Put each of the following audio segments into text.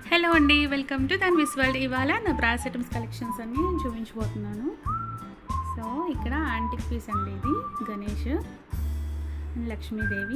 Hello అండి welcome to తన్విస్ world ఇవాళ నా బ్రాస్ ఐటమ్స్ కలెక్షన్స్ అన్ని నేను చూపించబోతున్నాను సో ఇక్కడ యాంటిక్ పీస్ అండి ఇది గణేష్ and లక్ష్మీదేవి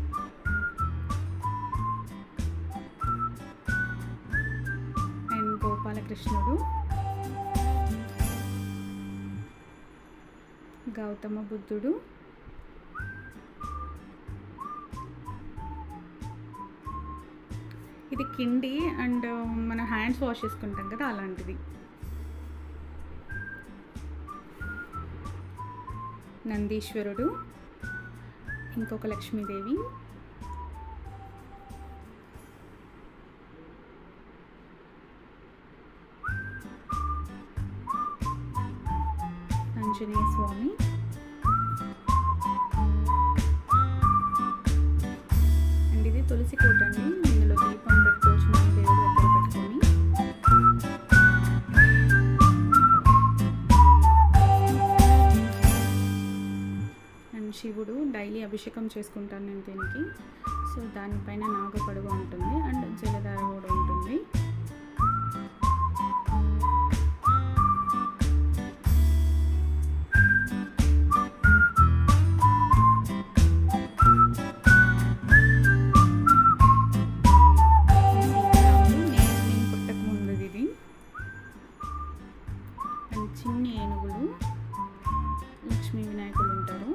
అండ్ గోపాలకృష్ణుడు గౌతమ బుద్ధుడు ఇది కిండి అండ్ మన హ్యాండ్స్ వాష్ చేసుకుంటాం కదా అలాంటిది నందీశ్వరుడు ఇంకొక లక్ష్మీదేవి ఆంజనేయ స్వామి అండ్ ఇది తులసి కోట అండి ఇందులో దీపం పెట్టుకోవచ్చు మనం దేవుడి దగ్గర పెట్టుకొని అండ్ శివుడు డైలీ అభిషేకం చేసుకుంటాను నేను దీనికి సో దానిపైన నాగపడుగు ఉంటుంది అండ్ జలధార కూడా ఉంటుంది సీతారాముడు నేను నేను పుట్టక ముందు ఇది అండ్ చిన్ని ఏనుగులు లక్ష్మీ వినాయకులు ఉంటారు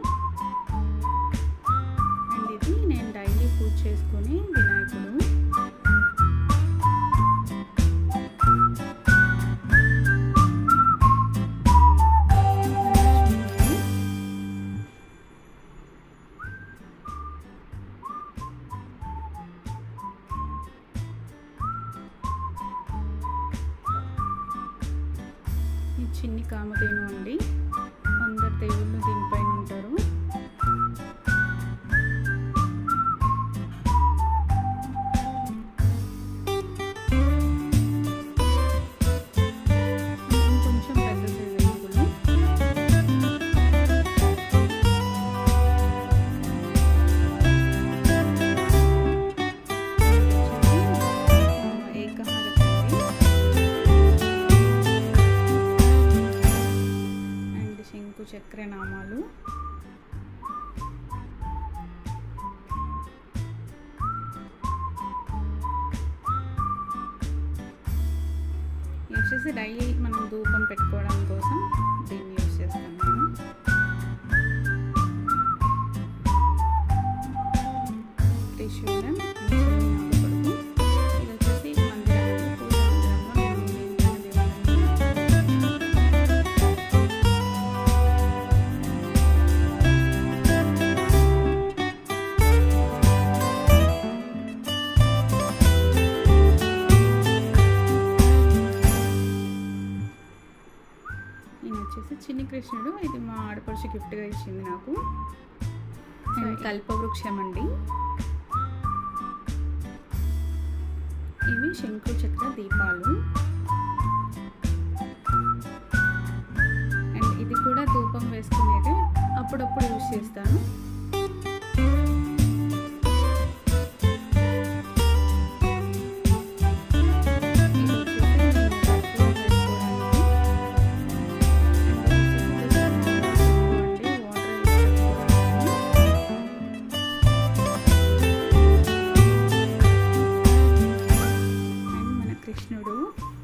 అండ్ ఇది నేను డైలీ పూజ చేసుకునే వినాయకుడు లక్ష్మీదేవి. ఈ చిన్ని కామధేను అండి అందరు దేవుళ్ళు దీనిపైన ఉంటారు కొంచెం పెద్ద సైజు ఏనుగులు ఏకహారతి అండ్ శంకు చక్ర నామాలు ఇది వచ్చేసి డైలీ మనం ధూపం పెట్టుకోవడం కోసం దీన్ని యూస్ చేస్తాను నేను త్రిశూలం నాగపడుగు ఇది వచ్చేసి మందిరం పూజ మందిరంలో నేను దీనిపైన దేవాలయం ఈయన వచ్చేసి చిన్ని కృష్ణుడు ఇది మా ఆడపడుచు గిఫ్ట్గా ఇచ్చింది నాకు అండ్ కల్పవృక్షం అండి ఇవి శంకు చక్ర దీపాలు అండ్ ఇది కూడా ధూపం వేసుకునేది అప్పుడప్పుడు యూజ్ చేస్తాను ఇది వచ్చేసి నేను తక్కువ వేసుకోవడానికి అండ్ మన కృష్ణుడు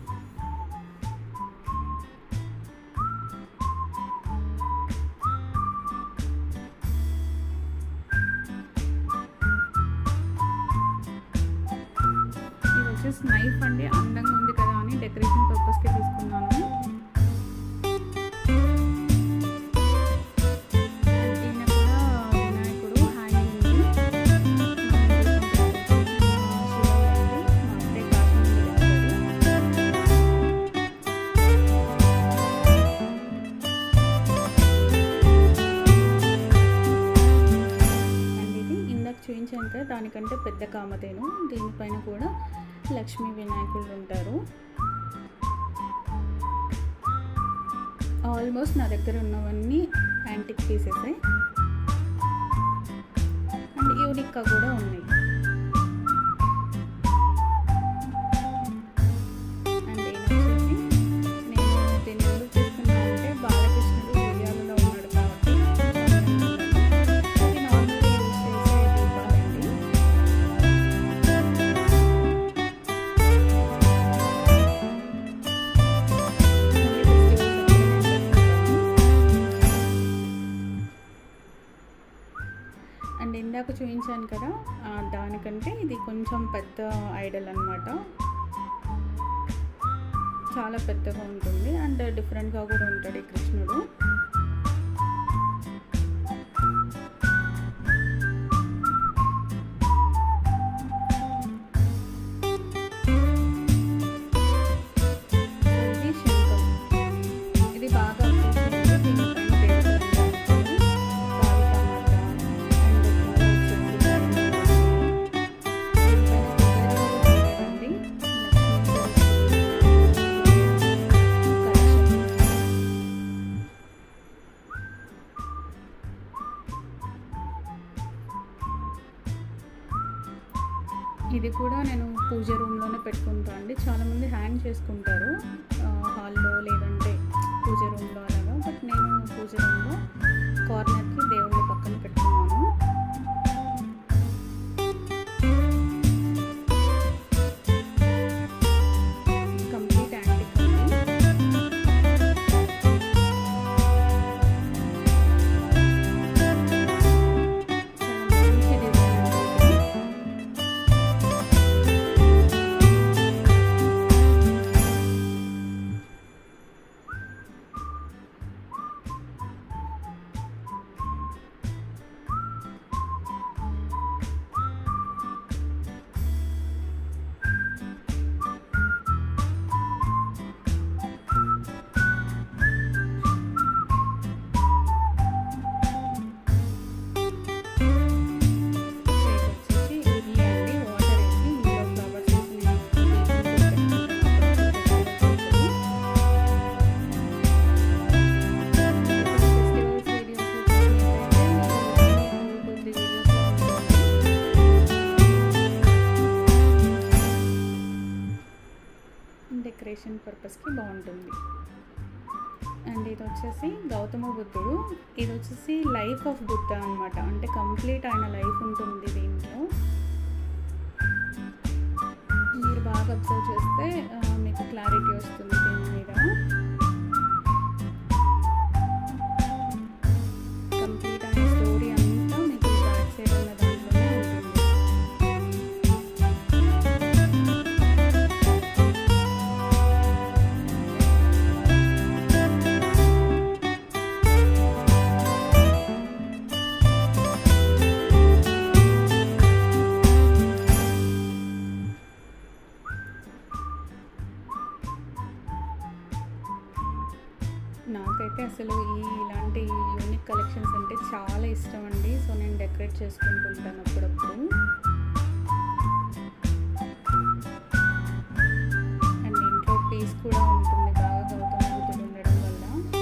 ఇది వచ్చేసి నైఫ్ అండి అందంగా ఉంది కదా అని డెకరేషన్ పర్పస్కి తీసుకున్నాను అండ్ ఈయన కూడా వినాయకుడు హ్యాంగింగ్ ఉంది మనం దీపం పెట్టుకోవచ్చు. శివయ్య అండి. మా అత్తయ్య కాశ్మీర్ వెళ్ళారు. అండ్ ఇది ఇందాక చూపించాను కదా దానికంటే పెద్ద కామధేను దీనిపైన కూడా లక్ష్మీ వినాయకులు ఉంటారు ఆల్మోస్ట్ నా దగ్గర ఉన్నవన్నీ యాంటిక్ పీసెస్ అండ్ యూనిక్గా కూడా ఉన్నాయి ఆ, దానికంటే ఇది కొంచెం పెద్ద ఐడల్ అనమాట చాలా పెద్దగా ఉంటుంది అండ్ డిఫరెంట్గా కూడా ఉంటాడు ఈ కృష్ణుడు ఇది శంఖం ఇది బాగా అనిపించింది దీనిపైన దేవతలు ఉంటారు కాళికామాత అండ్ కింద వచ్చేసి దీనిపైన ఇది కూడా నేను పూజ రూమ్లోనే పెట్టుకుంటా అండి చాలామంది హ్యాంగ్ చేసుకుంటారు హాల్లో లేదంటే పూజ రూమ్లో అలాగా బట్ నేను పూజ రూమ్లో కార్నర్కి దేవుళ్ళ పక్కన పెట్టుకున్నాను కంప్లీట్ యాంటిక్ అండి చాలా మంచి డిజైన్ అండి ఇది. షేక్ వచ్చేసి ఉర్లి అండి వాటర్ వేసి ఇందులో ఫ్లవర్స్ వేసి నేను దీపం కూడా పెట్టుకుంటాను ఫెస్టివల్స్ వీడియోస్ కొద్ది వీడియోస్ డెకరేషన్ పర్పస్కి బాగుంటుంది అండ్ ఇది వచ్చేసి గౌతమ బుద్ధుడు ఇది వచ్చేసి లైఫ్ ఆఫ్ బుద్ధ అనమాట అంటే కంప్లీట్ ఆయన లైఫ్ ఉంటుంది దీంట్లో మీరు బాగా అబ్జర్వ్ చేస్తే ఆ, మీకు క్లారిటీ వస్తుంది దీని మీద కంప్లీట్ ఆయన స్టోరీ అంతా మీకు బ్యాక్ సైడ్ ఉన్న దాంట్లోనే ఉంటుంది నాకైతే అసలు ఈ ఇలాంటి యూనిక్ కలెక్షన్స్ అంటే చాలా ఇష్టం అండి సో నేను డెకరేట్ చేసుకుంటుంటాను అప్పుడప్పుడు అండ్ ఇంట్లో పీస్ కూడా ఉంటుంది బాగా గౌతమ బుద్ధుడు ఉండడం వల్ల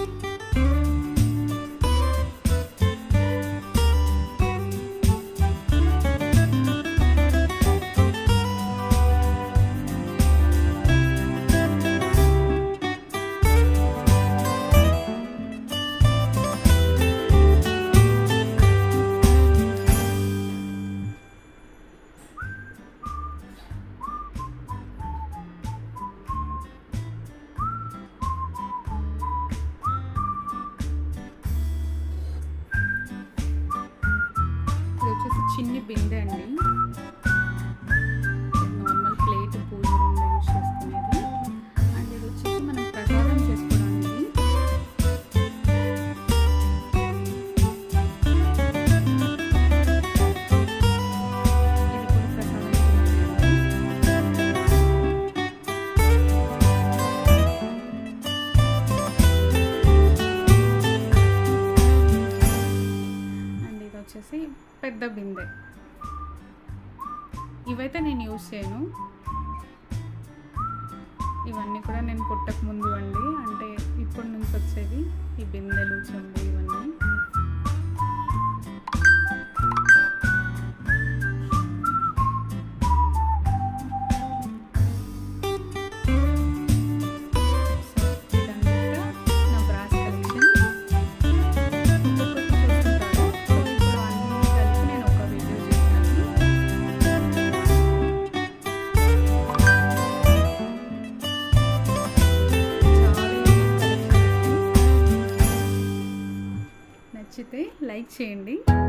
ఇది వచ్చేసి చిన్ని బిందె అండి నార్మల్ ప్లేట్ పూజ రూమ్లో యూజ్ చేసుకునేది అండ్ ఇది వచ్చేసి మనం ప్రసాదం చేసుకోవడానికి ఇది కూడా ప్రసాదం కిందనే అండి. అండ్ ఇది వచ్చేసి పెద్ద బిందె ఇవైతే నేను యూజ్ చేయను ఇవన్నీ కూడా నేను పుట్టక ముందు అండి అంటే ఇప్పటి నుంచి వచ్చేవి ఈ బిందెలు చెంబు ఇవన్నీ సో ఇదంతా నా బ్రాస్ కలెక్షన్ ఒక్కొక్కటి చూస్తుంటారు సో ఇప్పుడు అన్నీ కలిపి నేను ఒక వీడియో చేస్తాను చాలా యూనిక్ కలెక్షన్ అండి నచ్చితే లైక్ చేయండి